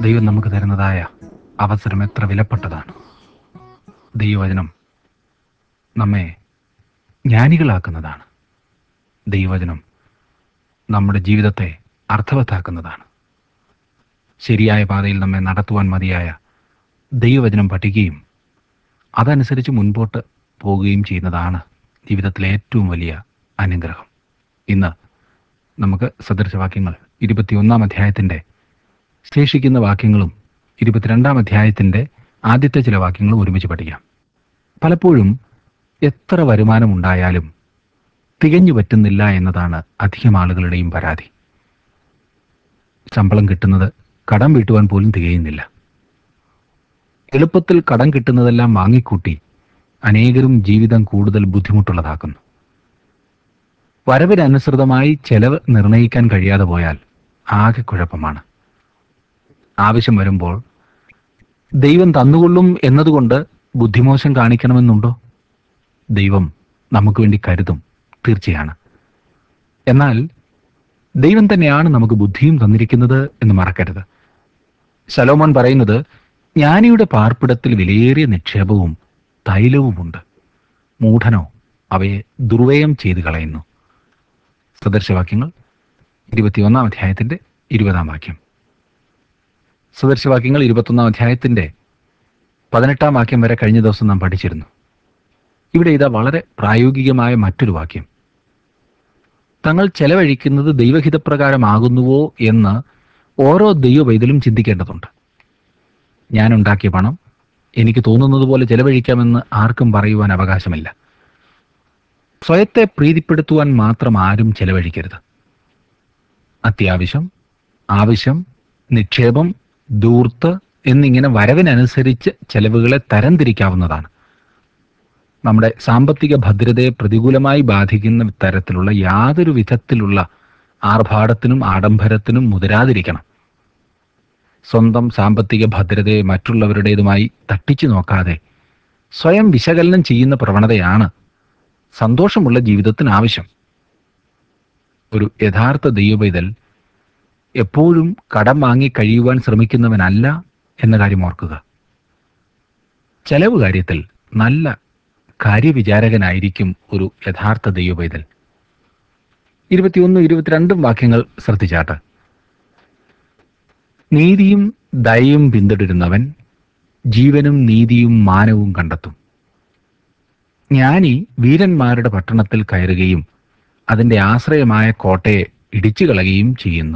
ദൈവം നമുക്ക് തരുന്നതായ അവസരം എത്ര വിലപ്പെട്ടതാണ് ദൈവവചനം നമ്മെ ജ്ഞാനികളാക്കുന്നതാണ് ദൈവവചനം നമ്മുടെ ജീവിതത്തെ അർത്ഥവത്താക്കുന്നതാണ് ശരിയായ പാതയിൽ നമ്മെ നടത്തുവാൻ മതിയായ ദൈവവചനം പഠിക്കുകയും അതനുസരിച്ച് മുൻപോട്ട് പോവുകയും ചെയ്യുന്നതാണ് ജീവിതത്തിലെ ഏറ്റവും വലിയ അനുഗ്രഹം ഇന്ന് നമുക്ക് സദൃശവാക്യങ്ങൾ ഇരുപത്തിയൊന്നാം അധ്യായത്തിൻ്റെ ശേഷിക്കുന്ന വാക്യങ്ങളും ഇരുപത്തിരണ്ടാം അധ്യായത്തിൻ്റെ ആദ്യത്തെ ചില വാക്യങ്ങളും ഒരുമിച്ച് പഠിക്കാം പലപ്പോഴും എത്ര വരുമാനമുണ്ടായാലും തികഞ്ഞു പറ്റുന്നില്ല എന്നതാണ് അധികം ആളുകളുടെയും പരാതി ശമ്പളം കിട്ടുന്നത് കടം വീട്ടുവാൻ പോലും തികയുന്നില്ല എളുപ്പത്തിൽ കടം കിട്ടുന്നതെല്ലാം വാങ്ങിക്കൂട്ടി അനേകരും ജീവിതം കൂടുതൽ ബുദ്ധിമുട്ടുള്ളതാക്കുന്നു വരവിനനുസൃതമായി ചെലവ് നിർണ്ണയിക്കാൻ കഴിയാതെ പോയാൽ ആകെ കുഴപ്പമാണ് ആവശ്യം വരുമ്പോൾ ദൈവം തന്നുകൊള്ളും എന്നതുകൊണ്ട് ബുദ്ധിമോശം കാണിക്കണമെന്നുണ്ടോ ദൈവം നമുക്ക് വേണ്ടി കരുതും തീർച്ചയാണ് എന്നാൽ ദൈവം തന്നെയാണ് നമുക്ക് ബുദ്ധിയും തന്നിരിക്കുന്നത് എന്ന് മറക്കരുത് ശലോമോൻ പറയുന്നത് ജ്ഞാനിയുടെ പാർപ്പിടത്തിൽ വിലയേറിയ നിക്ഷേപവും തൈലവുമുണ്ട് മൂഢനോ അവയെ ദുർവ്യയം ചെയ്തു കളയുന്നു സദർശവാക്യങ്ങൾ ഇരുപത്തിയൊന്നാം അധ്യായത്തിന്റെ ഇരുപതാം വാക്യം സദർശവാക്യങ്ങൾ ഇരുപത്തൊന്നാം അധ്യായത്തിന്റെ പതിനെട്ടാം വാക്യം വരെ കഴിഞ്ഞ ദിവസം നാം പഠിച്ചിരുന്നു ഇവിടെ ഇതാ വളരെ പ്രായോഗികമായ മറ്റൊരു വാക്യം തങ്ങൾ ചെലവഴിക്കുന്നത് ദൈവഹിതപ്രകാരമാകുന്നുവോ എന്ന് ഓരോ ദൈവവൈതലും ചിന്തിക്കേണ്ടതുണ്ട് ഞാൻ ഉണ്ടാക്കിയ പണം എനിക്ക് തോന്നുന്നത് പോലെ ചെലവഴിക്കാമെന്ന് ആർക്കും പറയുവാൻ അവകാശമില്ല സ്വയത്തെ പ്രീതിപ്പെടുത്തുവാൻ മാത്രം ആരും ചെലവഴിക്കരുത് അത്യാവശ്യം ആവശ്യം നിക്ഷേപം ദൂർത്ത് എന്നിങ്ങനെ വരവിനനുസരിച്ച് ചെലവുകളെ തരംതിരിക്കാവുന്നതാണ് നമ്മുടെ സാമ്പത്തിക ഭദ്രതയെ പ്രതികൂലമായി ബാധിക്കുന്ന തരത്തിലുള്ള യാതൊരു വിധത്തിലുള്ള ആർഭാടത്തിനും ആഡംബരത്തിനും മുതിരാതിരിക്കണം സ്വന്തം സാമ്പത്തിക ഭദ്രതയെ മറ്റുള്ളവരുടേതുമായി തട്ടിച്ചു നോക്കാതെ സ്വയം വിശകലനം ചെയ്യുന്ന പ്രവണതയാണ് സന്തോഷമുള്ള ജീവിതത്തിന് ആവശ്യം ഒരു യഥാർത്ഥ ദൈവപൈതൽ എപ്പോഴും കടം വാങ്ങി കഴിയുവാൻ ശ്രമിക്കുന്നവനല്ല എന്ന കാര്യം ഓർക്കുക ചെലവ് കാര്യത്തിൽ നല്ല കാര്യവിചാരകനായിരിക്കും ഒരു യഥാർത്ഥ ദൈവപൈതൽ ഇരുപത്തിയൊന്നും ഇരുപത്തിരണ്ടും വാക്യങ്ങൾ ശ്രദ്ധിച്ചാട്ട് നീതിയും ദയയും പിന്തുടരുന്നവൻ ജീവനും നീതിയും മാനവും കണ്ടെത്തും ജ്ഞാനി വീരന്മാരുടെ പട്ടണത്തിൽ കയറുകയും അതിന്റെ ആശ്രയമായ കോട്ടയെ ഇടിച്ചു കളയുകയും ചെയ്യുന്നു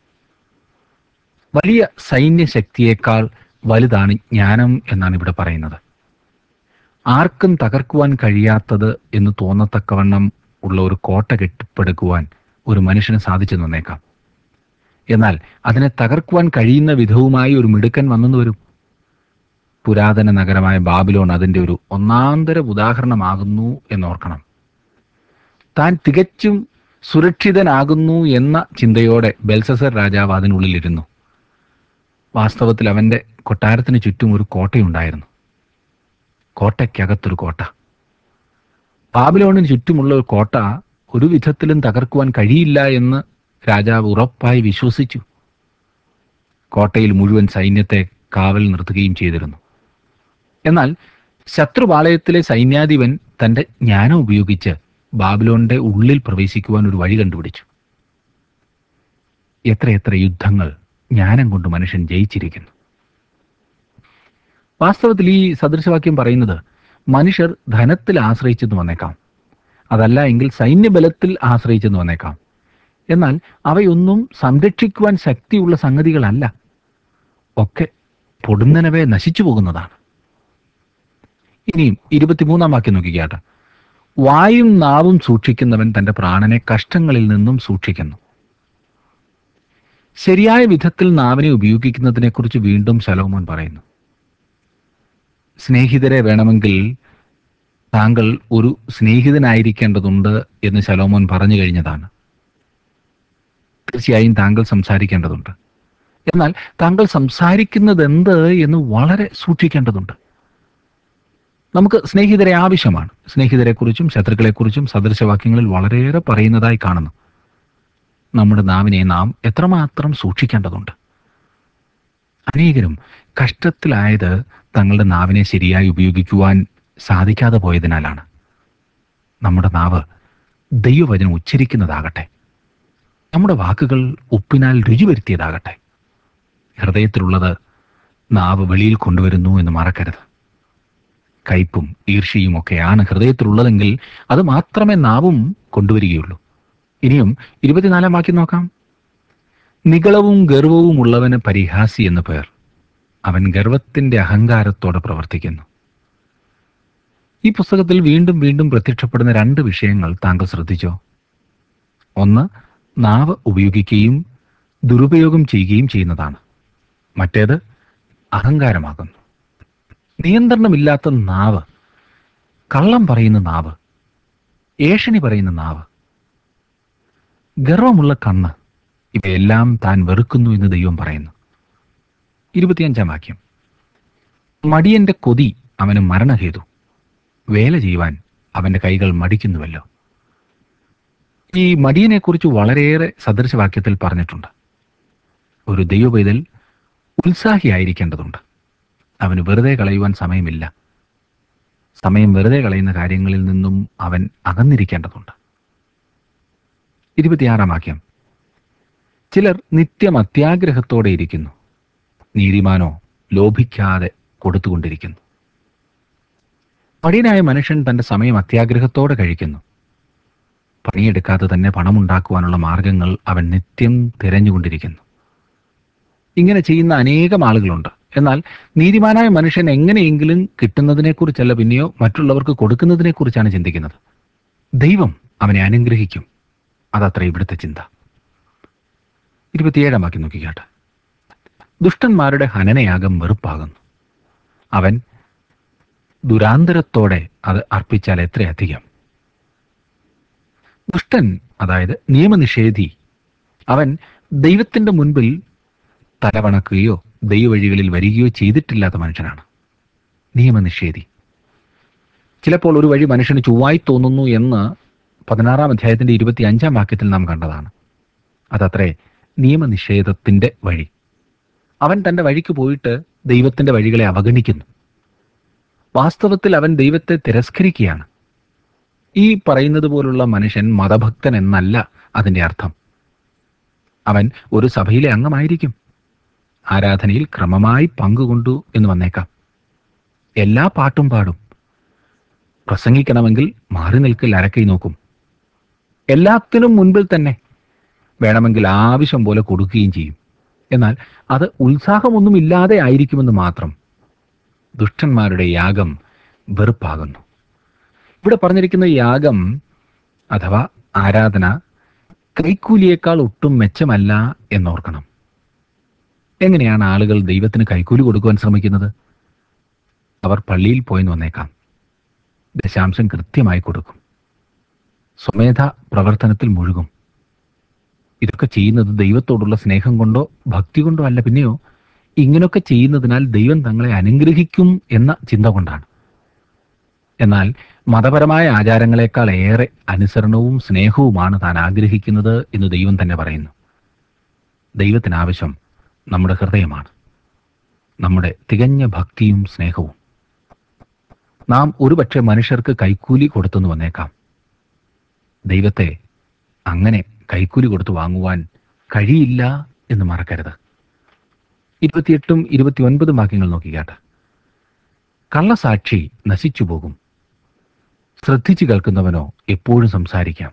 വലിയ സൈന്യശക്തിയേക്കാൾ വലുതാണ് ജ്ഞാനം എന്നാണ് ഇവിടെ പറയുന്നത് ആർക്കും തകർക്കുവാൻ കഴിയാത്തത് എന്ന് തോന്നത്തക്കവണ്ണം ഉള്ള ഒരു കോട്ട കെട്ടിപ്പടുക്കുവാൻ ഒരു മനുഷ്യന് സാധിച്ചു തന്നേക്കാം എന്നാൽ അതിനെ തകർക്കുവാൻ കഴിയുന്ന വിധവുമായി ഒരു മിടുക്കൻ വന്നെന്ന് വരും പുരാതന നഗരമായ ബാബിലോൺ അതിൻ്റെ ഒരു ഒന്നാന്തര ഉദാഹരണമാകുന്നു എന്നോർക്കണം താൻ തികച്ചും സുരക്ഷിതനാകുന്നു എന്ന ചിന്തയോടെ ബെൽസസർ രാജാവ് അതിനുള്ളിലിരുന്നു വാസ്തവത്തിൽ അവന്റെ കൊട്ടാരത്തിന് ചുറ്റും ഒരു കോട്ടയുണ്ടായിരുന്നു കോട്ടയ്ക്കകത്തൊരു കോട്ട ബാബിലോണിന് ചുറ്റുമുള്ള ഒരു കോട്ട ഒരു വിധത്തിലും തകർക്കുവാൻ കഴിയില്ല എന്ന് രാജാവ് ഉറപ്പായി വിശ്വസിച്ചു കോട്ടയിൽ മുഴുവൻ സൈന്യത്തെ കാവൽ നിർത്തുകയും ചെയ്തിരുന്നു എന്നാൽ ശത്രുപാളയത്തിലെ സൈന്യാധിപൻ തന്റെ ജ്ഞാനം ഉപയോഗിച്ച് ബാബിലോണിന്റെ ഉള്ളിൽ പ്രവേശിക്കുവാൻ ഒരു വഴി കണ്ടുപിടിച്ചു എത്രയെത്ര യുദ്ധങ്ങൾ ജ്ഞാനം കൊണ്ട് മനുഷ്യൻ ജയിച്ചിരിക്കുന്നു വാസ്തവത്തിൽ ഈ സദൃശവാക്യം പറയുന്നത് മനുഷ്യർ ധനത്തിൽ ആശ്രയിച്ചെന്ന് വന്നേക്കാം അതല്ല എങ്കിൽ സൈന്യബലത്തിൽ ആശ്രയിച്ചെന്ന് വന്നേക്കാം എന്നാൽ അവയൊന്നും സംരക്ഷിക്കുവാൻ ശക്തിയുള്ള സംഗതികളല്ല ഒക്കെ പൊടുന്നനവെ നശിച്ചു പോകുന്നതാണ് ഇനിയും ഇരുപത്തിമൂന്നാം വാക്യം നോക്കിക്കാട്ടെ വായും നാവും സൂക്ഷിക്കുന്നവൻ തന്റെ പ്രാണനെ കഷ്ടങ്ങളിൽ നിന്നും സൂക്ഷിക്കുന്നു ശരിയായ വിധത്തിൽ നാവിനെ ഉപയോഗിക്കുന്നതിനെക്കുറിച്ച് വീണ്ടും ശലോമോൻ പറയുന്നു സ്നേഹിതരെ വേണമെങ്കിൽ താങ്കൾ ഒരു സ്നേഹിതനായിരിക്കേണ്ടതുണ്ട് എന്ന് ശലോമോൻ പറഞ്ഞു കഴിഞ്ഞതാണ് തീർച്ചയായും താങ്കൾ സംസാരിക്കേണ്ടതുണ്ട് എന്നാൽ താങ്കൾ സംസാരിക്കുന്നത് എന്ത് എന്ന് വളരെ സൂക്ഷിക്കേണ്ടതുണ്ട് നമുക്ക് സ്നേഹിതരെ ആവശ്യമാണ് സ്നേഹിതരെക്കുറിച്ചും ശത്രുക്കളെക്കുറിച്ചും സദൃശവാക്യങ്ങളിൽ വളരെയേറെ പറയുന്നതായി കാണുന്നു നമ്മുടെ നാവിനെ നാം എത്രമാത്രം സൂക്ഷിക്കേണ്ടതുണ്ട് അനേകരും കഷ്ടത്തിലായത് തങ്ങളുടെ നാവിനെ ശരിയായി ഉപയോഗിക്കുവാൻ സാധിക്കാതെ പോയതിനാലാണ് നമ്മുടെ നാവ് ദൈവവചനം ഉച്ചരിക്കുന്നതാകട്ടെ നമ്മുടെ വാക്കുകൾ ഉപ്പിനാൽ രുചി വരുത്തിയതാകട്ടെ ഹൃദയത്തിലുള്ളത് നാവ് വെളിയിൽ കൊണ്ടുവരുന്നു എന്ന് മറക്കരുത് കയ്പും ഈർഷ്യയും ഒക്കെയാണ് ഹൃദയത്തിലുള്ളതെങ്കിൽ അത് മാത്രമേ നാവും കൊണ്ടുവരികയുള്ളൂ ഇനിയും ഇരുപത്തിനാലാം വാക്യം നോക്കാം നികളവും ഗർവവും ഉള്ളവന് പരിഹാസി എന്ന് പേർ അവൻ ഗർവത്തിന്റെ അഹങ്കാരത്തോടെ പ്രവർത്തിക്കുന്നു ഈ പുസ്തകത്തിൽ വീണ്ടും വീണ്ടും പ്രത്യക്ഷപ്പെടുന്ന രണ്ട് വിഷയങ്ങൾ താങ്കൾ ശ്രദ്ധിച്ചോ ഒന്ന് നാവ് ഉപയോഗിക്കുകയും ദുരുപയോഗം ചെയ്യുകയും ചെയ്യുന്നതാണ് മറ്റേത് അഹങ്കാരമാകുന്നു നിയന്ത്രണമില്ലാത്ത നാവ് കള്ളം പറയുന്ന നാവ് ഏഷണി പറയുന്ന നാവ് ഗർവമുള്ള കണ്ണ് ഇവയെല്ലാം താൻ വെറുക്കുന്നു എന്ന് ദൈവം പറയുന്നു ഇരുപത്തിയഞ്ചാം വാക്യം മടിയന്റെ കൊതി അവന് മരണഹേതു വേല ചെയ്യുവാൻ അവന്റെ കൈകൾ മടിക്കുന്നുവല്ലോ ഈ മടിയനെക്കുറിച്ച് വളരെയേറെ സദൃശവാക്യത്തിൽ പറഞ്ഞിട്ടുണ്ട് ഒരു ദൈവപൈതൽ ഉത്സാഹിയായിരിക്കേണ്ടതുണ്ട് അവന് വെറുതെ കളയുവാൻ സമയമില്ല സമയം വെറുതെ കളയുന്ന കാര്യങ്ങളിൽ നിന്നും അവൻ അകന്നിരിക്കേണ്ടതുണ്ട് ഇരുപത്തിയാറാം വാക്യം ചിലർ നിത്യം അത്യാഗ്രഹത്തോടെ ഇരിക്കുന്നു നീതിമാനോ ലോഭിക്കാതെ കൊടുത്തുകൊണ്ടിരിക്കുന്നു പടിയനായ മനുഷ്യൻ തന്റെ സമയം അത്യാഗ്രഹത്തോടെ കഴിക്കുന്നു പണിയെടുക്കാതെ തന്നെ പണമുണ്ടാക്കുവാനുള്ള മാർഗങ്ങൾ അവൻ നിത്യം തിരഞ്ഞുകൊണ്ടിരിക്കുന്നു ഇങ്ങനെ ചെയ്യുന്ന അനേകം ആളുകളുണ്ട് എന്നാൽ നീതിമാനായ മനുഷ്യൻ എങ്ങനെയെങ്കിലും കിട്ടുന്നതിനെക്കുറിച്ചല്ല പിന്നെയോ മറ്റുള്ളവർക്ക് കൊടുക്കുന്നതിനെക്കുറിച്ചാണ് ചിന്തിക്കുന്നത് ദൈവം അവനെ അനുഗ്രഹിക്കും അതത്ര ഇവിടുത്തെ ചിന്ത ഇരുപത്തിയേഴാം വാക്യം നോക്കിക്കാട്ടെ ദുഷ്ടന്മാരുടെ ഹനനയാഗം വെറുപ്പാകുന്നു അവൻ ദുരാന്തരത്തോടെ അത് അർപ്പിച്ചാൽ എത്രയധികം ദുഷ്ടൻ അതായത് നിയമനിഷേധി അവൻ ദൈവത്തിന്റെ മുൻപിൽ തലവണക്കുകയോ ദൈവവഴികളിൽ വരികയോ ചെയ്തിട്ടില്ലാത്ത മനുഷ്യനാണ് നിയമനിഷേധി ചിലപ്പോൾ ഒരു വഴി മനുഷ്യന് ചൊവ്വായി തോന്നുന്നു എന്ന് പതിനാറാം അധ്യായത്തിന്റെ ഇരുപത്തി അഞ്ചാം വാക്യത്തിൽ നാം കണ്ടതാണ് അതത്രേ നിയമനിഷേധത്തിന്റെ വഴി അവൻ തന്റെ വഴിക്ക് പോയിട്ട് ദൈവത്തിന്റെ വഴികളെ അവഗണിക്കുന്നു വാസ്തവത്തിൽ അവൻ ദൈവത്തെ തിരസ്കരിക്കുകയാണ് ഈ പറയുന്നത് പോലുള്ള മനുഷ്യൻ മതഭക്തൻ എന്നല്ല അതിന്റെ അർത്ഥം അവൻ ഒരു സഭയിലെ അംഗമായിരിക്കും ആരാധനയിൽ ക്രമമായി പങ്കുകൊണ്ടു എന്ന് വന്നേക്കാം എല്ലാ പാട്ടും പാടും പ്രസംഗിക്കണമെങ്കിൽ മാറി നിൽക്കൽ അരക്കൈ നോക്കും എല്ലാത്തിനും മുൻപിൽ തന്നെ വേണമെങ്കിൽ ആവശ്യം പോലെ കൊടുക്കുകയും ചെയ്യും എന്നാൽ അത് ഉത്സാഹമൊന്നും ഇല്ലാതെ ആയിരിക്കുമെന്ന് മാത്രം ദുഷ്ടന്മാരുടെ യാഗം വെറുപ്പാകുന്നു ഇവിടെ പറഞ്ഞിരിക്കുന്ന യാഗം അഥവാ ആരാധന കൈക്കൂലിയേക്കാൾ ഒട്ടും മെച്ചമല്ല എന്നോർക്കണം എങ്ങനെയാണ് ആളുകൾ ദൈവത്തിന് കൈക്കൂലി കൊടുക്കുവാൻ ശ്രമിക്കുന്നത് അവർ പള്ളിയിൽ പോയെന്ന് വന്നേക്കാം ദശാംശം കൃത്യമായി കൊടുക്കും സ്വമേധ പ്രവർത്തനത്തിൽ മുഴുകും ഇതൊക്കെ ചെയ്യുന്നത് ദൈവത്തോടുള്ള സ്നേഹം കൊണ്ടോ ഭക്തി കൊണ്ടോ അല്ല പിന്നെയോ ഇങ്ങനെയൊക്കെ ചെയ്യുന്നതിനാൽ ദൈവം തങ്ങളെ അനുഗ്രഹിക്കും എന്ന ചിന്ത കൊണ്ടാണ് എന്നാൽ മതപരമായ ആചാരങ്ങളെക്കാൾ ഏറെ അനുസരണവും സ്നേഹവുമാണ് താൻ ആഗ്രഹിക്കുന്നത് എന്ന് ദൈവം തന്നെ പറയുന്നു ദൈവത്തിന് ആവശ്യം നമ്മുടെ ഹൃദയമാണ് നമ്മുടെ തികഞ്ഞ ഭക്തിയും സ്നേഹവും നാം ഒരുപക്ഷെ മനുഷ്യർക്ക് കൈക്കൂലി കൊടുത്തെന്ന് വന്നേക്കാം ദൈവത്തെ അങ്ങനെ കൈക്കൂലി കൊടുത്ത് വാങ്ങുവാൻ കഴിയില്ല എന്ന് മറക്കരുത് ഇരുപത്തിയെട്ടും ഇരുപത്തിയൊൻപതും വാക്യങ്ങൾ നോക്കിക്കാട്ടെ കള്ളസാക്ഷി നശിച്ചു പോകും ശ്രദ്ധിച്ചു കേൾക്കുന്നവനോ എപ്പോഴും സംസാരിക്കാം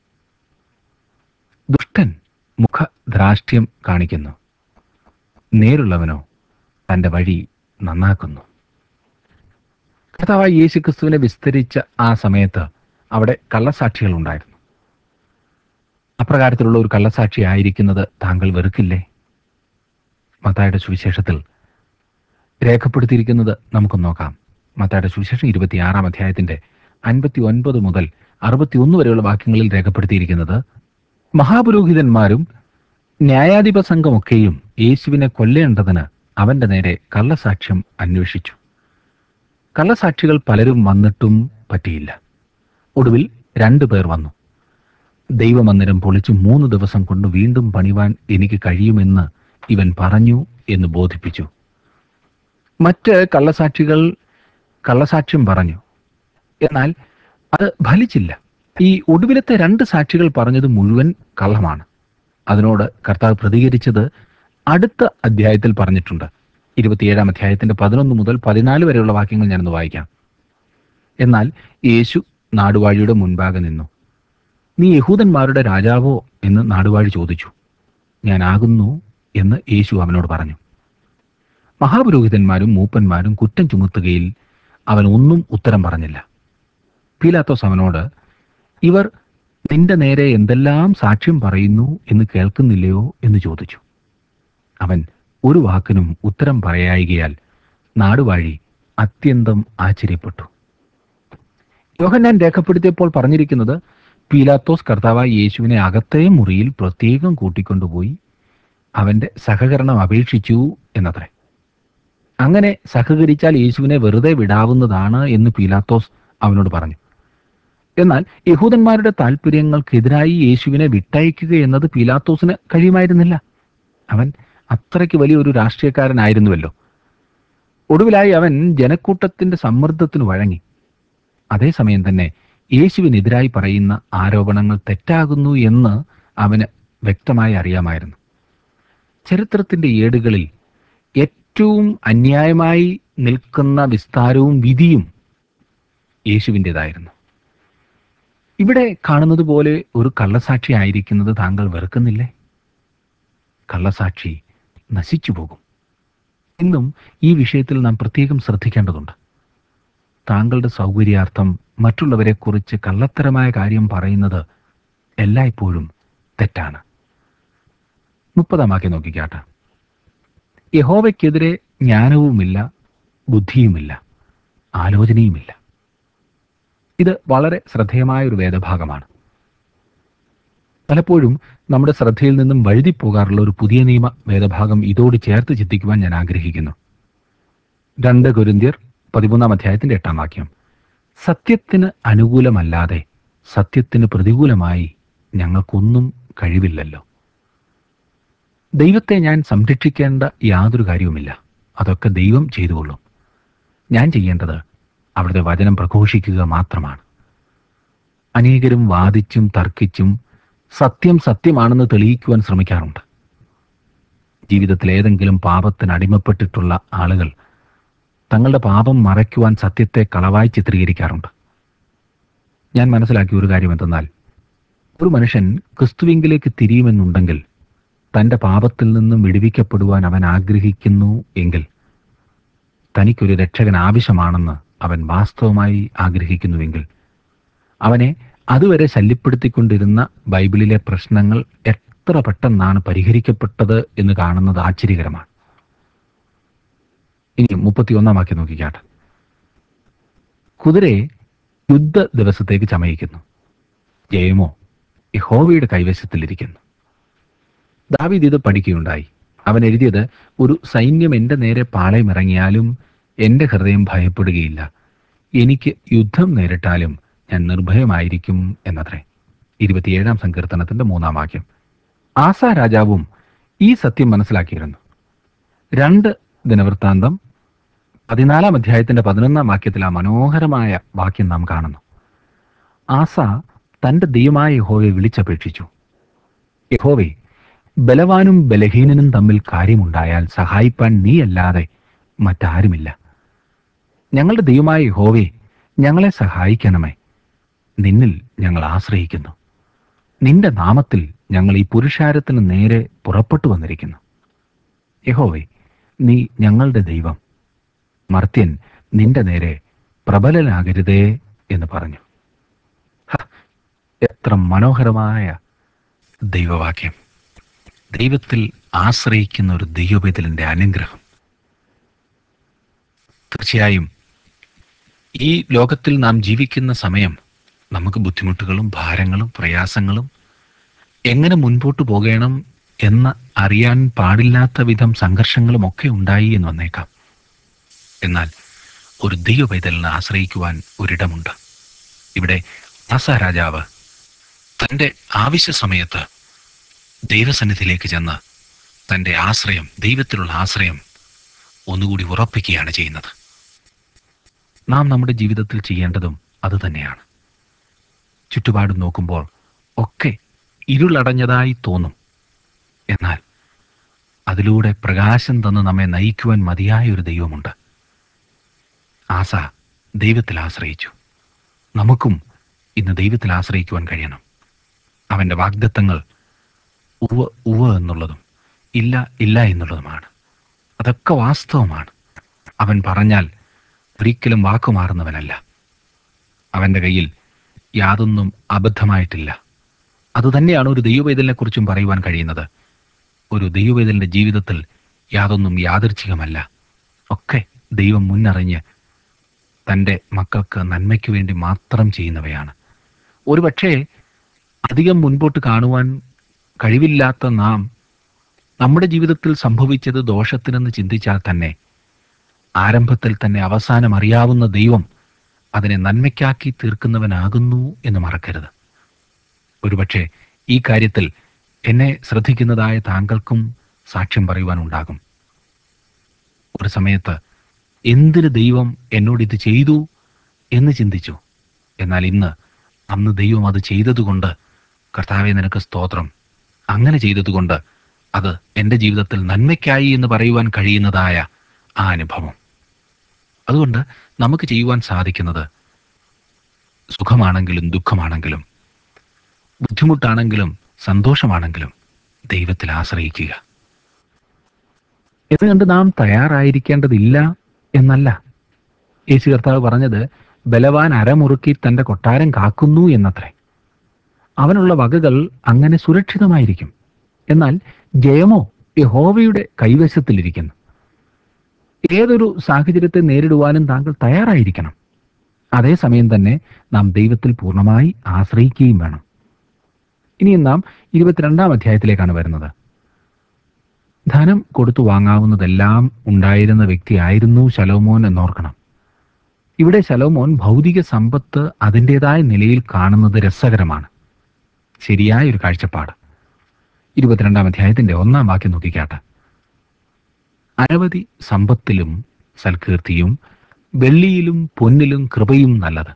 ദുഷ്ടൻ മുഖദ്രാഷ്ട്യം കാണിക്കുന്നു നേരുള്ളവനോ തന്റെ വഴി നന്നാക്കുന്നു കർത്താവായ യേശു ക്രിസ്തുവിനെ വിസ്തരിച്ച ആ സമയത്ത് അവിടെ കള്ളസാക്ഷികൾ ഉണ്ടായിരുന്നു അപ്രകാരത്തിലുള്ള ഒരു കള്ളസാക്ഷി ആയിരിക്കുന്നത് താങ്കൾ വെറുക്കില്ലേ മത്തായുടെ സുവിശേഷത്തിൽ രേഖപ്പെടുത്തിയിരിക്കുന്നത് നമുക്ക് നോക്കാം മത്തായുടെ സുവിശേഷം ഇരുപത്തിയാറാം അധ്യായത്തിന്റെ അൻപത്തി ഒൻപത് മുതൽ അറുപത്തിയൊന്ന് വരെയുള്ള വാക്യങ്ങളിൽ രേഖപ്പെടുത്തിയിരിക്കുന്നത് മഹാപുരോഹിതന്മാരും ന്യായാധിപ സംഘമൊക്കെയും യേശുവിനെ കൊല്ലേണ്ടതിന് അവന്റെ നേരെ കള്ളസാക്ഷ്യം അന്വേഷിച്ചു കള്ളസാക്ഷികൾ പലരും വന്നിട്ടും പറ്റിയില്ല ഒടുവിൽ രണ്ടു പേർ വന്നു ദൈവമന്ദിരം പൊളിച്ച് മൂന്ന് ദിവസം കൊണ്ട് വീണ്ടും പണിവാൻ എനിക്ക് കഴിയുമെന്ന് ഇവൻ പറഞ്ഞു എന്ന് ബോധിപ്പിച്ചു മറ്റ് കള്ളസാക്ഷികൾ കള്ളസാക്ഷ്യം പറഞ്ഞു എന്നാൽ അത് ഫലിച്ചില്ല ഈ ഒടുവിലത്തെ രണ്ട് സാക്ഷികൾ പറഞ്ഞത് മുഴുവൻ കള്ളമാണ് അതിനോട് കർത്താവ് പ്രതികരിച്ചത് അടുത്ത അധ്യായത്തിൽ പറഞ്ഞിട്ടുണ്ട് ഇരുപത്തിയേഴാം അധ്യായത്തിന്റെ പതിനൊന്ന് മുതൽ പതിനാല് വരെയുള്ള വാക്യങ്ങൾ ഞാനൊന്ന് വായിക്കാം എന്നാൽ യേശു നാടുവാഴിയുടെ മുൻപാകെ നിന്നു നീ യഹൂദന്മാരുടെ രാജാവോ എന്ന് നാടുവാഴി ചോദിച്ചു ഞാനാകുന്നു എന്ന് യേശു അവനോട് പറഞ്ഞു മഹാപുരോഹിതന്മാരും മൂപ്പന്മാരും കുറ്റം ചുമത്തുകയിൽ അവൻ ഒന്നും ഉത്തരം പറഞ്ഞില്ല പീലാത്തോസ് അവനോട് ഇവർ നിന്റെ നേരെ എന്തെല്ലാം സാക്ഷ്യം പറയുന്നു എന്ന് കേൾക്കുന്നില്ലയോ എന്ന് ചോദിച്ചു അവൻ ഒരു വാക്കിനും ഉത്തരം പറയായികയാൽ നാടുവാഴി അത്യന്തം ആശ്ചര്യപ്പെട്ടു യോഹന്നാൻ രേഖപ്പെടുത്തിയപ്പോൾ പറഞ്ഞിരിക്കുന്നത് പീലാത്തോസ് കർത്താവായ യേശുവിനെ അകത്തെ മുറിയിൽ പ്രത്യേകം കൂട്ടിക്കൊണ്ടുപോയി അവന്റെ സഹകരണം അപേക്ഷിച്ചു എന്നത്രേ അങ്ങനെ സഹകരിച്ചാൽ യേശുവിനെ വെറുതെ വിടാവുന്നതാണ് എന്ന് പീലാത്തോസ് അവനോട് പറഞ്ഞു എന്നാൽ യഹൂദന്മാരുടെ താല്പര്യങ്ങൾക്കെതിരായി യേശുവിനെ വിട്ടയക്കുക എന്നത് പീലാത്തോസിന് കഴിയുമായിരുന്നില്ല അവൻ അത്രയ്ക്ക് വലിയൊരു രാഷ്ട്രീയക്കാരനായിരുന്നുവല്ലോ ഒടുവിലായി അവൻ ജനക്കൂട്ടത്തിന്റെ സമ്മർദ്ദത്തിന് വഴങ്ങി അതേസമയം തന്നെ യേശുവിനെതിരായി പറയുന്ന ആരോപണങ്ങൾ തെറ്റാകുന്നു എന്ന് അവന് വ്യക്തമായി അറിയാമായിരുന്നു ചരിത്രത്തിന്റെ ഏടുകളിൽ ഏറ്റവും അന്യായമായി നിൽക്കുന്ന വിസ്താരവും വിധിയും യേശുവിൻ്റെതായിരുന്നു ഇവിടെ കാണുന്നത് പോലെ ഒരു കള്ളസാക്ഷി ആയിരിക്കുന്നത് താങ്കൾ വെറുക്കുന്നില്ലേ കള്ളസാക്ഷി നശിച്ചു പോകും ഇന്നും ഈ വിഷയത്തിൽ നാം പ്രത്യേകം ശ്രദ്ധിക്കേണ്ടതുണ്ട് താങ്കളുടെ സൗകര്യാർത്ഥം മറ്റുള്ളവരെക്കുറിച്ച് കള്ളത്തരമായ കാര്യം പറയുന്നത് എല്ലായ്പ്പോഴും തെറ്റാണ് മുപ്പതാം വാക്യം നോക്കിക്കാട്ടെ യഹോവയ്ക്കെതിരെ ജ്ഞാനവുമില്ല ബുദ്ധിയുമില്ല ആലോചനയുമില്ല ഇത് വളരെ ശ്രദ്ധേയമായ ഒരു വേദഭാഗമാണ് പലപ്പോഴും നമ്മുടെ ശ്രദ്ധയിൽ നിന്നും വഴുതിപ്പോകാറുള്ള ഒരു പുതിയ നിയമ വേദഭാഗം ഇതോട് ചേർത്ത് ചിന്തിക്കുവാൻ ഞാൻ ആഗ്രഹിക്കുന്നു രണ്ട് കൊരിന്ത്യർ പതിമൂന്നാം അധ്യായത്തിന്റെ എട്ടാം വാക്യം സത്യത്തിന് അനുകൂലമല്ലാതെ സത്യത്തിന് പ്രതികൂലമായി ഞങ്ങൾക്കൊന്നും കഴിവില്ലല്ലോ ദൈവത്തെ ഞാൻ സംരക്ഷിക്കേണ്ട യാതൊരു കാര്യവുമില്ല അതൊക്കെ ദൈവം ചെയ്തുകൊള്ളും ഞാൻ ചെയ്യേണ്ടത് അവിടുത്തെ വചനം പ്രഘോഷിക്കുക മാത്രമാണ് അനേകരും വാദിച്ചും തർക്കിച്ചും സത്യം സത്യമാണെന്ന് തെളിയിക്കുവാൻ ശ്രമിക്കാറുണ്ട് ജീവിതത്തിൽ ഏതെങ്കിലും പാപത്തിന് അടിമപ്പെട്ടിട്ടുള്ള ആളുകൾ തങ്ങളുടെ പാപം മറയ്ക്കുവാൻ സത്യത്തെ കളവായി ചിത്രീകരിക്കാറുണ്ട് ഞാൻ മനസ്സിലാക്കിയ ഒരു കാര്യം എന്തെന്നാൽ ഒരു മനുഷ്യൻ ക്രിസ്തുവിങ്കിലേക്ക് തിരിയുമെന്നുണ്ടെങ്കിൽ തൻ്റെ പാപത്തിൽ നിന്നും വിടുവിക്കപ്പെടുവാൻ അവൻ ആഗ്രഹിക്കുന്നു എങ്കിൽ തനിക്കൊരു രക്ഷകൻ ആവശ്യമാണെന്ന് അവൻ വാസ്തവമായി ആഗ്രഹിക്കുന്നുവെങ്കിൽ അവനെ അതുവരെ ശല്യപ്പെടുത്തിക്കൊണ്ടിരുന്ന ബൈബിളിലെ പ്രശ്നങ്ങൾ എത്ര പെട്ടെന്നാണ് പരിഹരിക്കപ്പെട്ടത് എന്ന് കാണുന്നത് ആശ്ചര്യകരമാണ് ഇനി മുപ്പത്തിയൊന്നാം വാക്യം നോക്കിക്കാട്ടെ കുതിരയെ യുദ്ധ ദിവസത്തേക്ക് ചമയിക്കുന്നു ജയമോ യഹോവയുടെ കൈവശത്തിലിരിക്കുന്നു ദാവീദ് ഇത് പഠിക്കുകയുണ്ടായി അവൻ എഴുതിയത് ഒരു സൈന്യം എൻ്റെ നേരെ പാളയമിറങ്ങിയാലും എൻ്റെ ഹൃദയം ഭയപ്പെടുകയില്ല എനിക്ക് യുദ്ധം നേരിട്ടാലും ഞാൻ നിർഭയമായിരിക്കും എന്നത്രേ ഇരുപത്തിയേഴാം സങ്കീർത്തനത്തിന്റെ മൂന്നാം വാക്യം ആസ രാജാവും ഈ സത്യം മനസ്സിലാക്കിയിരുന്നു രണ്ട് ദിനവൃത്താന്തം പതിനാലാം അധ്യായത്തിന്റെ പതിനൊന്നാം വാക്യത്തിൽ ആ മനോഹരമായ വാക്യം നാം കാണുന്നു ആസ തന്റെ ദൈവമായ യഹോവയെ വിളിച്ചപേക്ഷിച്ചു യഹോവേ ബലവാനും ബലഹീനനും തമ്മിൽ കാര്യമുണ്ടായാൽ സഹായിപ്പാൻ നീയല്ലാതെ മറ്റാരുമില്ല ഞങ്ങളുടെ ദൈവമായ യഹോവേ ഞങ്ങളെ സഹായിക്കണമേ നിന്നിൽ ഞങ്ങൾ ആശ്രയിക്കുന്നു നിന്റെ നാമത്തിൽ ഞങ്ങൾ ഈ പുരുഷാരത്തിന് നേരെ പുറപ്പെട്ടു വന്നിരിക്കുന്നു യഹോവേ നീ ഞങ്ങളുടെ ദൈവം മർത്യൻ നിന്റെ നേരെ പ്രബലനാകരുതേ എന്ന് പറഞ്ഞു ഹ, എത്ര മനോഹരമായ ദൈവവാക്യം ദൈവത്തിൽ ആശ്രയിക്കുന്ന ഒരു ദൈവപേതലിന്റെ അനുഗ്രഹം തീർച്ചയായും ഈ ലോകത്തിൽ നാം ജീവിക്കുന്ന സമയം നമുക്ക് ബുദ്ധിമുട്ടുകളും ഭാരങ്ങളും പ്രയാസങ്ങളും എങ്ങനെ മുൻപോട്ട് പോകണം എന്ന് അറിയാൻ പാടില്ലാത്ത വിധം സംഘർഷങ്ങളും ഒക്കെ ഉണ്ടായി എന്ന് വന്നേക്കാം എന്നാൽ ഒരു ദൈവ പൈതലിനെ ആശ്രയിക്കുവാൻ ഒരിടമുണ്ട് ഇവിടെ ആസ രാജാവ് തൻ്റെ ആവശ്യ സമയത്ത് ദൈവസന്നിധിയിലേക്ക് ചെന്ന് തൻ്റെ ആശ്രയം ദൈവത്തിലുള്ള ആശ്രയം ഒന്നുകൂടി ഉറപ്പിക്കുകയാണ് ചെയ്യുന്നത് നാം നമ്മുടെ ജീവിതത്തിൽ ചെയ്യേണ്ടതും അതുതന്നെയാണ് ചുറ്റുപാടും നോക്കുമ്പോൾ ഒക്കെ ഇരുളടഞ്ഞതായി തോന്നും എന്നാൽ അതിലൂടെ പ്രകാശം തന്ന് നമ്മെ നയിക്കുവാൻ മതിയായ ഒരു ദൈവമുണ്ട് ആസ ദൈവത്തിൽ ആശ്രയിച്ചു നമുക്കും ഇന്ന് ദൈവത്തിൽ ആശ്രയിക്കുവാൻ കഴിയണം അവൻ്റെ വാഗ്ദത്തങ്ങൾ ഉവ ഉവ എന്നുള്ളതും ഇല്ല ഇല്ല എന്നുള്ളതുമാണ് അതൊക്കെ വാസ്തവമാണ് അവൻ പറഞ്ഞാൽ ഒരിക്കലും വാക്കുമാറുന്നവനല്ല അവൻ്റെ കയ്യിൽ യാതൊന്നും അബദ്ധമായിട്ടില്ല അതുതന്നെയാണ് ഒരു ദൈവവേദലിനെ കുറിച്ചും പറയുവാൻ കഴിയുന്നത് ഒരു ദൈവവേദലിൻ്റെ ജീവിതത്തിൽ യാതൊന്നും യാദൃച്ഛികമല്ല ഒക്കെ ദൈവം മുന്നറിഞ്ഞ് തൻ്റെ മക്കൾക്ക് നന്മയ്ക്ക് വേണ്ടി മാത്രം ചെയ്യുന്നവയാണ് ഒരുപക്ഷേ അധികം മുൻപോട്ട് കാണുവാൻ കഴിവില്ലാത്ത നാം നമ്മുടെ ജീവിതത്തിൽ സംഭവിച്ചത് ദോഷത്തിനെന്ന് ചിന്തിച്ചാൽ തന്നെ ആരംഭത്തിൽ തന്നെ അവസാനം അറിയാവുന്ന ദൈവം അതിനെ നന്മയ്ക്കാക്കി തീർക്കുന്നവനാകുന്നു എന്ന് മറക്കരുത് ഒരുപക്ഷെ ഈ കാര്യത്തിൽ എന്നെ ശ്രദ്ധിക്കുന്നതായ താങ്കൾക്കും സാക്ഷ്യം പറയുവാനുണ്ടാകും ഒരു സമയത്ത് എന്തിന് ദൈവം എന്നോട് ഇത് ചെയ്തു എന്ന് ചിന്തിച്ചു എന്നാൽ ഇന്ന് അന്ന് ദൈവം അത് ചെയ്തതുകൊണ്ട് കർത്താവെ നിനക്ക് സ്തോത്രം അങ്ങനെ ചെയ്തതുകൊണ്ട് അത് എൻ്റെ ജീവിതത്തിൽ നന്മയ്ക്കായി എന്ന് പറയുവാൻ കഴിയുന്നതായ ആ അനുഭവം അതുകൊണ്ട് നമുക്ക് ചെയ്യുവാൻ സാധിക്കുന്നത് സുഖമാണെങ്കിലും ദുഃഖമാണെങ്കിലും ബുദ്ധിമുട്ടാണെങ്കിലും സന്തോഷമാണെങ്കിലും ദൈവത്തിൽ ആശ്രയിക്കുക എന്നുകണ്ട് നാം തയ്യാറായിരിക്കേണ്ടതില്ല എന്നല്ല യേശു കർത്താവ് പറഞ്ഞത് ബലവാൻ അരമുറുക്കി തന്റെ കൊട്ടാരം കാക്കുന്നു എന്നത്രേ അവനുള്ള വകകൾ അങ്ങനെ സുരക്ഷിതമായിരിക്കും എന്നാൽ ജയമോ യഹോവയുടെ കൈവശത്തിലിരിക്കുന്നു ഏതൊരു സാഹചര്യത്തെ നേരിടുവാനും താങ്കൾ തയ്യാറായിരിക്കണം അതേസമയം തന്നെ നാം ദൈവത്തിൽ പൂർണ്ണമായി ആശ്രയിക്കുകയും വേണം ഇനിയും നാം ഇരുപത്തിരണ്ടാം അധ്യായത്തിലേക്കാണ് വരുന്നത് ധനം കൊടുത്തു വാങ്ങാവുന്നതെല്ലാം ഉണ്ടായിരുന്ന വ്യക്തിയായിരുന്നു ശലോമോൻ എന്നോർക്കണം ഇവിടെ ശലോമോൻ ഭൗതിക സമ്പത്ത് അതിൻ്റെതായ നിലയിൽ കാണുന്നത് രസകരമാണ് ശരിയായ ഒരു കാഴ്ചപ്പാട് ഇരുപത്തിരണ്ടാം അധ്യായത്തിന്റെ ഒന്നാം വാക്യം നോക്കിക്കാട്ടെ അനവധി സമ്പത്തിലും സൽകീർത്തിയും വെള്ളിയിലും പൊന്നിലും കൃപയും നല്ലത്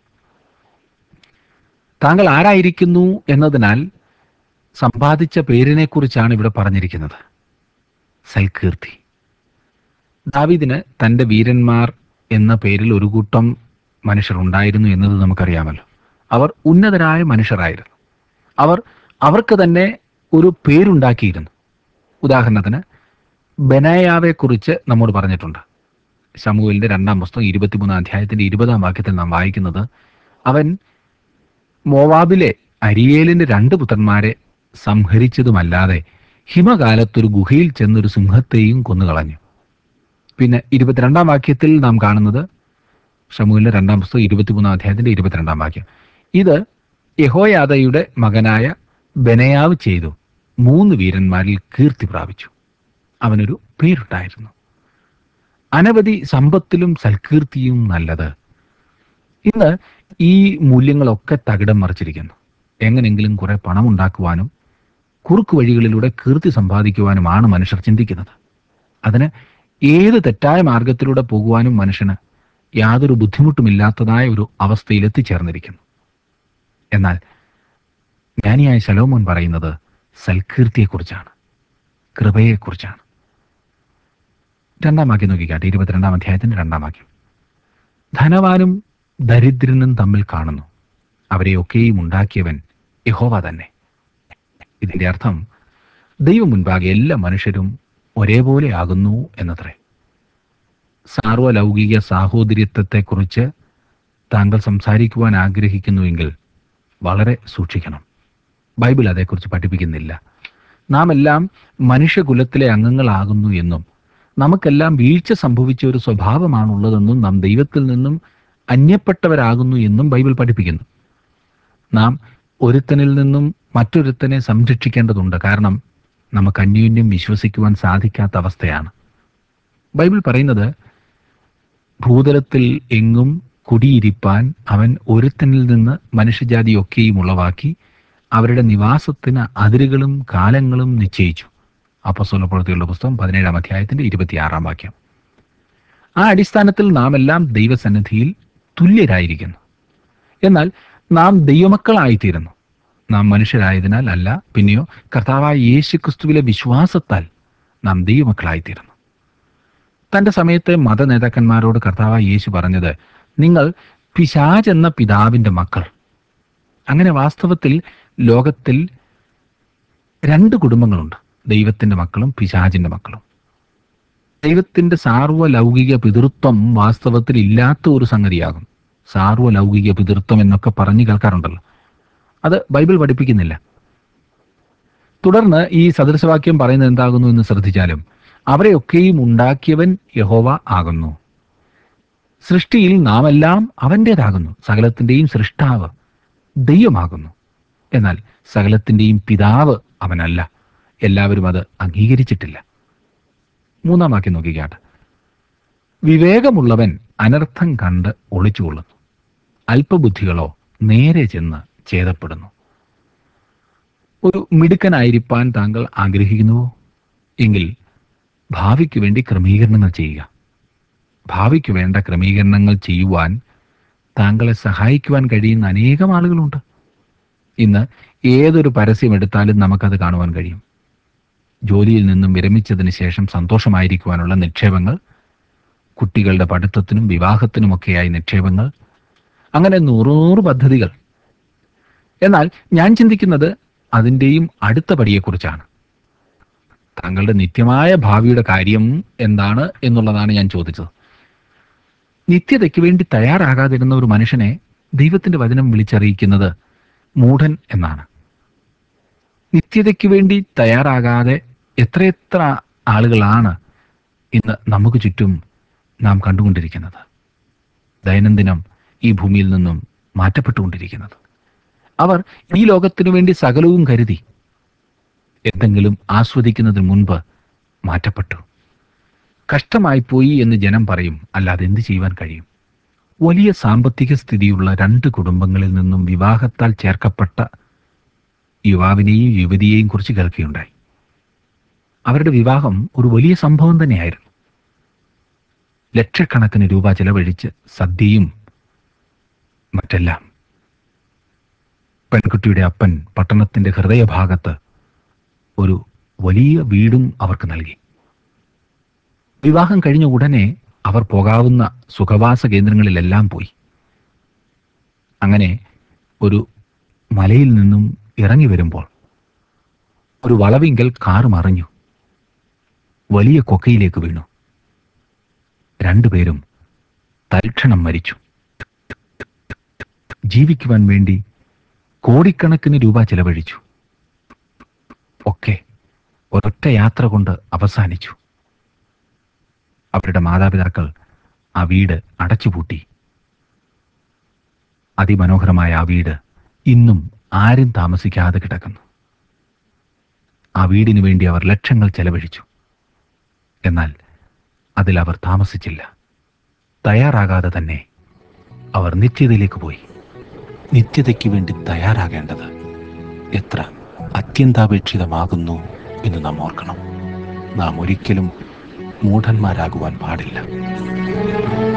താങ്കൾ ആരായിരിക്കുന്നു എന്നതിനാൽ സമ്പാദിച്ച പേരിനെക്കുറിച്ചാണ് ഇവിടെ പറഞ്ഞിരിക്കുന്നത് സൽകീർത്തി ദാവീദിന് തൻ്റെ വീരന്മാർ എന്ന പേരിൽ ഒരു കൂട്ടം മനുഷ്യർ ഉണ്ടായിരുന്നു എന്നത് നമുക്കറിയാമല്ലോ അവർ ഉന്നതരായ മനുഷ്യരായിരുന്നു അവർ അവർക്ക് തന്നെ ഒരു പേരുണ്ടാക്കിയിരുന്നു ഉദാഹരണത്തിന് ബനായാവെക്കുറിച്ച് നമ്മോട് പറഞ്ഞിട്ടുണ്ട് ശമുവിലിന്റെ രണ്ടാം പുസ്തകം ഇരുപത്തിമൂന്നാം അധ്യായത്തിന്റെ ഇരുപതാം വാക്യത്തിൽ നാം വായിക്കുന്നത് അവൻ മോവാബിലെ അരിയേലിന്റെ രണ്ട് പുത്രന്മാരെ സംഹരിച്ചതുമല്ലാതെ ഹിമകാലത്തൊരു ഗുഹയിൽ ചെന്നൊരു സിംഹത്തെയും കൊന്നുകളഞ്ഞു പിന്നെ ഇരുപത്തിരണ്ടാം വാക്യത്തിൽ നാം കാണുന്നത് ഷമുവിലെ രണ്ടാം പുസ്തകം ഇരുപത്തിമൂന്നാം അധ്യായത്തിന്റെ ഇരുപത്തിരണ്ടാം വാക്യം ഇത് യഹോയാദയുടെ മകനായ ബനയാവ് ചെയ്തു മൂന്ന് വീരന്മാരിൽ കീർത്തി പ്രാപിച്ചു അവനൊരു പേരുണ്ടായിരുന്നു അനവധി സമ്പത്തിലും സൽകീർത്തിയും നല്ലത് ഇന്ന് ഈ മൂല്യങ്ങളൊക്കെ തകിടം മറിച്ചിരിക്കുന്നു എങ്ങനെങ്കിലും കുറെ പണം ഉണ്ടാക്കുവാനും കുറുക്ക് വഴികളിലൂടെ കീർത്തി സമ്പാദിക്കുവാനുമാണ് മനുഷ്യർ ചിന്തിക്കുന്നത് അതിന് ഏത് തെറ്റായ മാർഗത്തിലൂടെ പോകുവാനും മനുഷ്യന് യാതൊരു ബുദ്ധിമുട്ടുമില്ലാത്തതായ ഒരു അവസ്ഥയിൽ എത്തിച്ചേർന്നിരിക്കുന്നു എന്നാൽ ജ്ഞാനിയായ ശലോമോൻ പറയുന്നത് സൽകീർത്തിയെക്കുറിച്ചാണ് കൃപയെക്കുറിച്ചാണ് രണ്ടാം വാക്യം നോക്കിക്കാട്ടെ ഇരുപത്തിരണ്ടാം അധ്യായത്തിന്റെ രണ്ടാം വാക്യം ധനവാനും ദരിദ്രനും തമ്മിൽ കാണുന്നു അവരെയൊക്കെയും ഉണ്ടാക്കിയവൻ യഹോവ തന്നെ ഇതിന്റെ അർത്ഥം ദൈവം മുൻപാകെ എല്ലാ മനുഷ്യരും ഒരേപോലെ ആകുന്നു എന്നത്രേ സാർവലൗകിക സാഹോദര്യത്വത്തെക്കുറിച്ച് താങ്കൾ സംസാരിക്കുവാൻ ആഗ്രഹിക്കുന്നുവെങ്കിൽ വളരെ സൂക്ഷിക്കണം ബൈബിൾ അതേക്കുറിച്ച് പഠിപ്പിക്കുന്നില്ല നാം എല്ലാം മനുഷ്യകുലത്തിലെ അംഗങ്ങളാകുന്നു എന്നും നമുക്കെല്ലാം വീഴ്ച സംഭവിച്ച ഒരു സ്വഭാവമാണുള്ളതെന്നും നാം ദൈവത്തിൽ നിന്നും അന്യപ്പെട്ടവരാകുന്നു എന്നും ബൈബിൾ പഠിപ്പിക്കുന്നു നാം ഒരുത്തനിൽ നിന്നും മറ്റൊരുത്തനെ സംരക്ഷിക്കേണ്ടതുണ്ട് കാരണം നമുക്ക് അന്യോന്യം വിശ്വസിക്കുവാൻ സാധിക്കാത്ത അവസ്ഥയാണ് ബൈബിൾ പറയുന്നത് ഭൂതലത്തിൽ എങ്ങും കുടിയിരിപ്പാൻ അവൻ ഒരുത്തനിൽ നിന്ന് മനുഷ്യജാതിയൊക്കെയും ഉളവാക്കി അവരുടെ നിവാസത്തിന് അതിരുകളും കാലങ്ങളും നിശ്ചയിച്ചു അപ്പസ്വല പ്രവൃത്തികളുടെ പുസ്തകം പതിനേഴാം അധ്യായത്തിന്റെ ഇരുപത്തിയാറാം വാക്യം ആ അടിസ്ഥാനത്തിൽ നാം എല്ലാം ദൈവസന്നിധിയിൽ തുല്യരായിരിക്കുന്നു എന്നാൽ നാം ദൈവമക്കളായിത്തീരുന്നു നാം മനുഷ്യരായതിനാൽ അല്ല പിന്നെയോ കർത്താവായ യേശു ക്രിസ്തുവിലെ വിശ്വാസത്താൽ നാം ദൈവമക്കളായിത്തീരുന്നു തന്റെ സമയത്തെ മത നേതാക്കന്മാരോട് കർത്താവായ യേശു പറഞ്ഞത് നിങ്ങൾ പിശാജ് എന്ന പിതാവിന്റെ മക്കൾ അങ്ങനെ വാസ്തവത്തിൽ ലോകത്തിൽ രണ്ട് കുടുംബങ്ങളുണ്ട് ദൈവത്തിന്റെ മക്കളും പിശാജിന്റെ മക്കളും ദൈവത്തിന്റെ സാർവലൗകിക പിതൃത്വം വാസ്തവത്തിൽ ഇല്ലാത്ത ഒരു സംഗതിയാകും സാർവലൗകിക പിതൃത്വം എന്നൊക്കെ പറഞ്ഞു കേൾക്കാറുണ്ടല്ലോ അത് ബൈബിൾ പഠിപ്പിക്കുന്നില്ല തുടർന്ന് ഈ സദൃശവാക്യം പറയുന്നത് എന്താകുന്നു എന്ന് ശ്രദ്ധിച്ചാലും അവരെയൊക്കെയും ഉണ്ടാക്കിയവൻ യഹോവ ആകുന്നു സൃഷ്ടിയിൽ നാം എല്ലാം അവൻ്റേതാകുന്നു സകലത്തിൻ്റെയും സൃഷ്ടാവ് ദൈവമാകുന്നു എന്നാൽ സകലത്തിൻ്റെയും പിതാവ് അവനല്ല എല്ലാവരും അത് അംഗീകരിച്ചിട്ടില്ല മൂന്നാം വാക്യം നോക്കിക്കാട്ട് വിവേകമുള്ളവൻ അനർത്ഥം കണ്ട് ഒളിച്ചുകൊള്ളുന്നു അല്പബുദ്ധികളോ നേരെ ചെന്ന് ഛേദപ്പെടുന്നു ഒരു മിടുക്കനായിരിക്കാൻ താങ്കൾ ആഗ്രഹിക്കുന്നുവോ എങ്കിൽ ഭാവിക്ക് വേണ്ടി ക്രമീകരണങ്ങൾ ചെയ്യുക ഭാവിക്ക് വേണ്ട ക്രമീകരണങ്ങൾ ചെയ്യുവാൻ താങ്കളെ സഹായിക്കുവാൻ കഴിയുന്ന അനേകം ആളുകളുണ്ട് ഇന്ന് ഏതൊരു പരസ്യം എടുത്താലും നമുക്കത് കാണുവാൻ കഴിയും ജോലിയിൽ നിന്നും വിരമിച്ചതിന് ശേഷം സന്തോഷമായിരിക്കുവാനുള്ള നിക്ഷേപങ്ങൾ കുട്ടികളുടെ പഠിത്തത്തിനും വിവാഹത്തിനുമൊക്കെയായി നിക്ഷേപങ്ങൾ അങ്ങനെ നൂറ് നൂറ് പദ്ധതികൾ എന്നാൽ ഞാൻ ചിന്തിക്കുന്നത് അതിൻ്റെയും അടുത്ത പടിയെക്കുറിച്ചാണ് താങ്കളുടെ നിത്യമായ ഭാവിയുടെ കാര്യം എന്താണ് എന്നുള്ളതാണ് ഞാൻ ചോദിച്ചത് നിത്യതയ്ക്ക് വേണ്ടി തയ്യാറാകാതിരുന്ന ഒരു മനുഷ്യനെ ദൈവത്തിന്റെ വചനം വിളിച്ചറിയിക്കുന്നത് മൂഢൻ എന്നാണ് നിത്യതയ്ക്ക് വേണ്ടി തയ്യാറാകാതെ എത്രയെത്ര ആളുകളാണ് ഇന്ന് നമുക്ക് ചുറ്റും നാം കണ്ടുകൊണ്ടിരിക്കുന്നത് ദൈനംദിനം ഈ ഭൂമിയിൽ നിന്നും മാറ്റപ്പെട്ടുകൊണ്ടിരിക്കുന്നത് അവർ ഈ ലോകത്തിനു വേണ്ടി സകലവും കരുതി എന്തെങ്കിലും ആസ്വദിക്കുന്നതിന് മുൻപ് മാറ്റപ്പെട്ടു കഷ്ടമായി പോയി എന്ന് ജനം പറയും അല്ലാതെ എന്ത് ചെയ്യുവാൻ കഴിയും വലിയ സാമ്പത്തിക സ്ഥിതിയുള്ള രണ്ട് കുടുംബങ്ങളിൽ നിന്നും വിവാഹത്താൽ ചേർക്കപ്പെട്ട യുവാവിനെയും യുവതിയെയും കുറിച്ച് കേൾക്കുകയുണ്ടായി അവരുടെ വിവാഹം ഒരു വലിയ സംഭവം തന്നെയായിരുന്നു ലക്ഷക്കണക്കിന് രൂപ ചെലവഴിച്ച് സദ്യയും മറ്റെല്ലാം പെൺകുട്ടിയുടെ അപ്പൻ പട്ടണത്തിന്റെ ഹൃദയഭാഗത്ത് ഒരു വലിയ വീടും അവർക്ക് നൽകി വിവാഹം കഴിഞ്ഞ ഉടനെ അവർ പോകാവുന്ന സുഖവാസ കേന്ദ്രങ്ങളിലെല്ലാം പോയി അങ്ങനെ ഒരു മലയിൽ നിന്നും ഇറങ്ങി വരുമ്പോൾ ഒരു വളവിങ്കൽ കാർ മറിഞ്ഞു വലിയ കൊക്കയിലേക്ക് വീണു രണ്ടുപേരും തൽക്ഷണം മരിച്ചു ജീവിക്കുവാൻ വേണ്ടി കോടിക്കണക്കിന് രൂപ ചെലവഴിച്ചു ഒക്കെ ഒരൊറ്റ യാത്ര കൊണ്ട് അവസാനിച്ചു അവരുടെ മാതാപിതാക്കൾ ആ വീട് അടച്ചുപൂട്ടി അതിമനോഹരമായ ആ വീട് ഇന്നും ആരും താമസിക്കാതെ കിടക്കുന്നു ആ വീടിനു വേണ്ടി അവർ ലക്ഷങ്ങൾ ചെലവഴിച്ചു എന്നാൽ അതിൽ അവർ താമസിച്ചില്ല തയ്യാറാകാതെ തന്നെ അവർ നിത്യതയിലേക്ക് പോയി നിത്യതയ്ക്ക് വേണ്ടി തയ്യാറാകേണ്ടത് എത്ര അത്യന്താപേക്ഷിതമാകുന്നു എന്ന് നാം ഓർക്കണം നാം ഒരിക്കലും മൂഢന്മാരാകുവാൻ പാടില്ല